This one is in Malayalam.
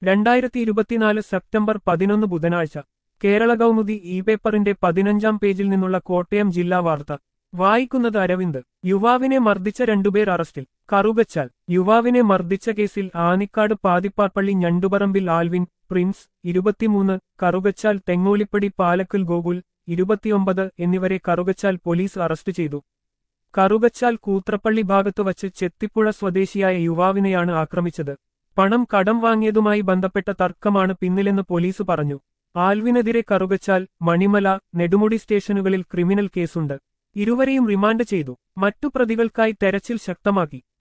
രണ്ടായിരത്തി ഇരുപത്തിനാല് സെപ്റ്റംബർ പതിനൊന്ന് ബുധനാഴ്ച കേരള കൗമുദി ഇ പേപ്പറിന്റെ പതിനഞ്ചാം പേജിൽ നിന്നുള്ള കോട്ടയം ജില്ലാ വാർത്ത വായിക്കുന്നത് അരവിന്ദ് യുവാവിനെ മർദ്ദിച്ച രണ്ടുപേർ അറസ്റ്റിൽ കറുകച്ചാൽ യുവാവിനെ മർദ്ദിച്ച കേസിൽ ആനിക്കാട് പാതിപ്പാപ്പള്ളി ഞണ്ടുപറമ്പിൽ ആൽവിൻ പ്രിൻസ് ഇരുപത്തിമൂന്ന് കറുകച്ചാൽ തെങ്ങോലിപ്പടി പാലക്കൽ ഗോകുൽ ഇരുപത്തിയൊമ്പത് എന്നിവരെ കറുകച്ചാൽ പോലീസ് അറസ്റ്റ് ചെയ്തു കറുകച്ചാൽ കൂത്രപ്പള്ളി ഭാഗത്തു വച്ച് ചെത്തിപ്പുഴ സ്വദേശിയായ യുവാവിനെയാണ് ആക്രമിച്ചത് പണം കടം വാങ്ങിയതുമായി ബന്ധപ്പെട്ട തർക്കമാണ് പിന്നിലെന്ന് പോലീസ് പറഞ്ഞു ആൽവിനെതിരെ കറുകച്ചാൽ മണിമല നെടുമുടി സ്റ്റേഷനുകളിൽ ക്രിമിനൽ കേസുണ്ട് ഇരുവരെയും റിമാൻഡ് ചെയ്തു മറ്റു പ്രതികൾക്കായി തെരച്ചിൽ ശക്തമാക്കി